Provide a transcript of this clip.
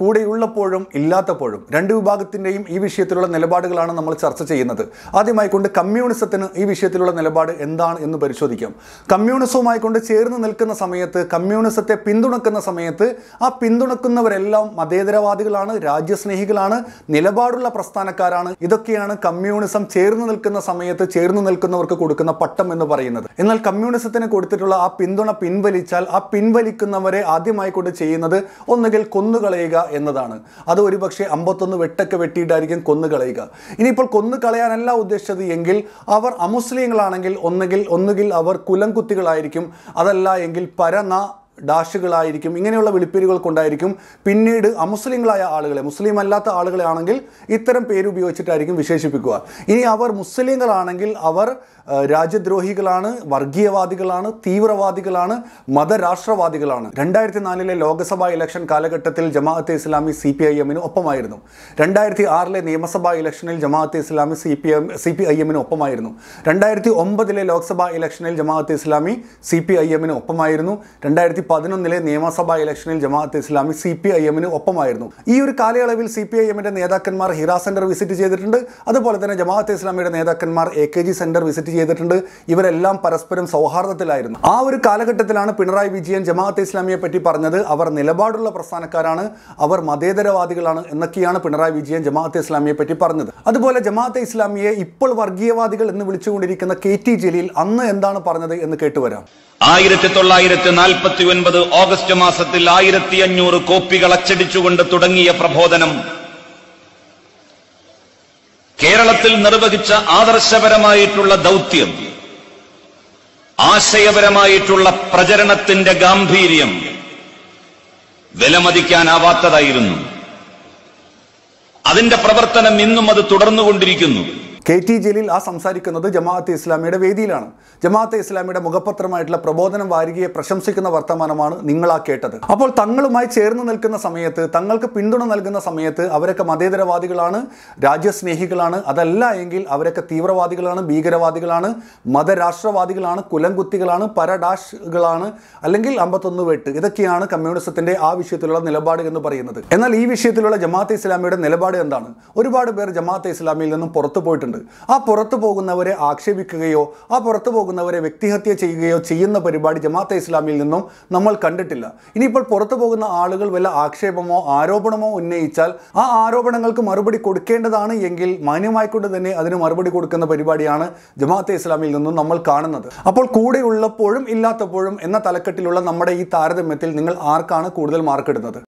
കൂടെയുള്ളപ്പോഴും ഇല്ലാത്തപ്പോഴും രണ്ട് വിഭാഗത്തിൻ്റെയും ഈ വിഷയത്തിലുള്ള നിലപാടുകളാണ് നമ്മൾ ചർച്ച ചെയ്യുന്നത് ആദ്യമായി കൊണ്ട് കമ്മ്യൂണിസത്തിന് ഈ വിഷയത്തിലുള്ള നിലപാട് എന്താണ് എന്ന് പരിശോധിക്കാം കമ്മ്യൂണിസവുമായി കൊണ്ട് ചേർന്ന് നിൽക്കുന്ന സമയത്ത് കമ്മ്യൂണിസത്തെ പിന്തുണക്കുന്ന സമയത്ത് ആ പിന്തുണക്കുന്നവരെല്ലാം മതേതരവാദികളാണ് രാജ്യസ്നേഹികളാണ് നിലപാടുള്ള പ്രസ്ഥാനക്കാരാണ് ഇതൊക്കെയാണ് കമ്മ്യൂണിസം ചേർന്ന് നിൽക്കുന്ന സമയത്ത് ചേർന്ന് നിൽക്കുന്നവർക്ക് കൊടുക്കുന്ന പട്ടം എന്ന് പറയുന്നത് എന്നാൽ കമ്മ്യൂണിസത്തിന് കൊടുത്തിട്ടുള്ള ആ പിന്തുണ പിൻവലിച്ചാൽ ആ പിൻവലിക്കുന്നവരെ ആദ്യമായി കൊണ്ട് ചെയ്യുന്നത് ഒന്നുകിൽ കൊന്നുകളയുക എന്നതാണ് അത് ഒരുപക്ഷെ അമ്പത്തൊന്ന് വെട്ടൊക്കെ വെട്ടിയിട്ടായിരിക്കും കൊന്നുകളയുക ഇനിയിപ്പോൾ കൊന്നുകളയാനല്ല ഉദ്ദേശിച്ചത് എങ്കിൽ അവർ അമുസ്ലിങ്ങളാണെങ്കിൽ ഒന്നുകിൽ ഒന്നുകിൽ അവർ കുലംകുത്തികളായിരിക്കും അതല്ല എങ്കിൽ പരന ഡാഷുകളായിരിക്കും ഇങ്ങനെയുള്ള വിളിപ്പേരുകൾ കൊണ്ടായിരിക്കും പിന്നീട് അമുസ്ലിങ്ങളായ ആളുകളെ മുസ്ലിം അല്ലാത്ത ആളുകളെ ആണെങ്കിൽ ഇത്തരം പേര് ഉപയോഗിച്ചിട്ടായിരിക്കും വിശേഷിപ്പിക്കുക ഇനി അവർ മുസ്ലിങ്ങളാണെങ്കിൽ അവർ ആ, രാജ്യദ്രോഹികളാണ് വർഗീയവാദികളാണ് തീവ്രവാദികളാണ് മതരാഷ്ട്രവാദികളാണ് രണ്ടായിരത്തി നാലിലെ ലോക്സഭാ ഇലക്ഷൻ കാലഘട്ടത്തിൽ Jamaat e Islami C P I എമ്മിന് ഒപ്പമായിരുന്നു രണ്ടായിരത്തി ആറിലെ നിയമസഭാ ഇലക്ഷനിൽ Jamaat e Islami C P M C P I എമ്മിന് ഒപ്പമായിരുന്നു രണ്ടായിരത്തി ഒമ്പതിലെ ലോക്സഭാ ഇലക്ഷനിൽ Jamaat e Islami C P I എമ്മിന് ഒപ്പമായിരുന്നു രണ്ടായിരത്തി പതിനൊന്നിലെ നിയമസഭാ ഇലക്ഷനിൽ Jamaat e Islami C P I എമ്മിന് ഒപ്പമായിരുന്നു ഈ ഒരു കാലയളവിൽ സി പി ഐ എമ്മിന്റെ നേതാക്കന്മാർ ഹിറ സെന്റർ വിസിറ്റ് ചെയ്തിട്ടുണ്ട് അതുപോലെ തന്നെ ജമാഅത്തെ ഇസ്ലാമിയുടെ നേതാക്കന്മാർ A K G centre visit ചെയ്തിട്ടുണ്ട് ഇവരെല്ലാം പരസ്പരം സൗഹാർദ്ദത്തിലായിരുന്നു ആ ഒരു കാലഘട്ടത്തിലാണ് പിണറായി വിജയൻ ജമാഅത്തെ ഇസ്ലാമിയെ പറ്റി പറഞ്ഞത് അവർ നിലപാടുള്ള പ്രസ്ഥാനക്കാരാണ് അവർ മതേതരവാദികളാണ് എന്നൊക്കെയാണ് പിണറായി വിജയൻ ജമാഅത്തെ ഇസ്ലാമിയെ പറ്റി പറഞ്ഞത് അതുപോലെ ജമാഅത്തെ ഇസ്ലാമിയെ ഇപ്പോൾ വർഗീയവാദികൾ എന്ന് വിളിച്ചുകൊണ്ടിരിക്കുന്ന കെ ടി ജലീൽ അന്ന് എന്താണ് പറഞ്ഞത് എന്ന് കേട്ടുവരാം ആയിരത്തി തൊള്ളായിരത്തി നാൽപ്പത്തി ഒൻപത് ഓഗസ്റ്റ് മാസത്തിൽ ആയിരത്തി അഞ്ഞൂറ് കോപ്പികൾ അച്ചടിച്ചുകൊണ്ട് തുടങ്ങിയ പ്രബോധനം കേരളത്തിൽ നിർവഹിച്ച ആദർശപരമായിട്ടുള്ള ദൗത്യം ആശയപരമായിട്ടുള്ള പ്രചരണത്തിന്റെ ഗാംഭീര്യം വിലമതിക്കാനാവാത്തതായിരുന്നു അതിന്റെ പ്രവർത്തനം ഇന്നും അത് തുടർന്നുകൊണ്ടിരിക്കുന്നു കെ ടി ജലീൽ ആ സംസാരിക്കുന്നത് ജമാഅത്തെ ഇസ്ലാമിയുടെ വേദിയിലാണ് ജമാഅത്തെ ഇസ്ലാമിയുടെ മുഖപത്രമായിട്ടുള്ള പ്രബോധനം വാരികയെ പ്രശംസിക്കുന്ന വർത്തമാനമാണ് നിങ്ങൾ ആ കേട്ടത് അപ്പോൾ തങ്ങളുമായി ചേർന്ന് നിൽക്കുന്ന സമയത്ത് തങ്ങൾക്ക് പിന്തുണ നൽകുന്ന സമയത്ത് അവരൊക്കെ മതേതരവാദികളാണ് രാജ്യസ്നേഹികളാണ് അതല്ല എങ്കിൽ അവരൊക്കെ തീവ്രവാദികളാണ് ഭീകരവാദികളാണ് മതരാഷ്ട്രവാദികളാണ് കുലംകുത്തികളാണ് പരഡാഷുകളാണ് അല്ലെങ്കിൽ അമ്പത്തൊന്ന് വെട്ട് ഇതൊക്കെയാണ് കമ്മ്യൂണിസത്തിന്റെ ആ വിഷയത്തിലുള്ള നിലപാട് എന്ന് പറയുന്നത് എന്നാൽ ഈ വിഷയത്തിലുള്ള ജമാഅത്തെ ഇസ്ലാമിയുടെ നിലപാട് എന്താണ് ഒരുപാട് പേർ ജമാഅത്തെ ഇസ്ലാമിയിൽ നിന്നും പുറത്തു പോയിട്ടുണ്ട് ആ പുറത്തു പോകുന്നവരെ ആക്ഷേപിക്കുകയോ ആ പുറത്തു പോകുന്നവരെ വ്യക്തിഹത്യ ചെയ്യുകയോ ചെയ്യുന്ന പരിപാടി ജമാഅത്തെ ഇസ്ലാമിൽ നിന്നും നമ്മൾ കണ്ടിട്ടില്ല ഇനിയിപ്പോൾ പുറത്തു പോകുന്ന ആളുകൾ വല്ല ആക്ഷേപമോ ആരോപണമോ ഉന്നയിച്ചാൽ ആ ആരോപണങ്ങൾക്ക് മറുപടി കൊടുക്കേണ്ടതാണ് എങ്കിൽ മാന്യമായിക്കൊണ്ട് തന്നെ അതിന് മറുപടി കൊടുക്കുന്ന പരിപാടിയാണ് ജമാഅത്തെ ഇസ്ലാമിൽ നിന്നും നമ്മൾ കാണുന്നത് അപ്പോൾ കൂടെ ഉള്ളപ്പോഴും ഇല്ലാത്തപ്പോഴും എന്ന തലക്കെട്ടിലുള്ള നമ്മുടെ ഈ താരതമ്യത്തിൽ നിങ്ങൾ ആർക്കാണ് കൂടുതൽ മാർക്ക് ഇടുന്നത്